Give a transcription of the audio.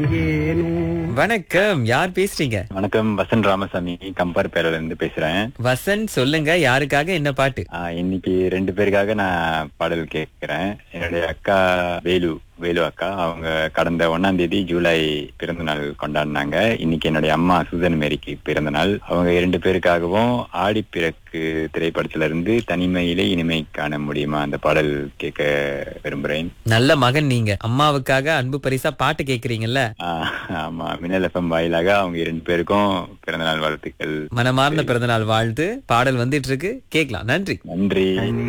வணக்கம் யார் பேசுறீங்க வணக்கம் வசந்த் ராமசாமி கம்பேர் பேரில இருந்து பேசுறேன் வசந்த் சொல்லுங்க யாருக்காக என்ன பாட்டு ஆஹ் இன்னைக்கு ரெண்டு பேருக்காக நான் பாடல் கேட்கிறேன் என்னுடைய அக்கா வேலு வேலு அக்கா அவங்க கடந்த ஒன்னாம் தேதி ஜூலை பிறந்த நாள் கொண்டாடினாங்க இன்னைக்கு என்னுடைய அம்மா சுதன் மேரிக்கு பிறந்த நாள் அவங்க இரண்டு பேருக்காகவும் ஆடிப்பிறக்கு திரைப்படத்துல இருந்து தனிமையிலே இனிமை காண முடியுமா அந்த பாடல் கேட்க விரும்புறேன் நல்ல மகன் நீங்க அம்மாவுக்காக அன்பு பரிசா பாட்டு கேக்குறீங்கல்ல ஆஹ் ஆமா மின்னல் எஃப்எம் வாயிலாக அவங்க இரண்டு பேருக்கும் பிறந்த நாள் வாழ்த்துக்கள் மனமார்ந்த பிறந்தநாள் வாழ்த்து பாடல் வந்துட்டு இருக்கு கேக்கலாம் நன்றி நன்றி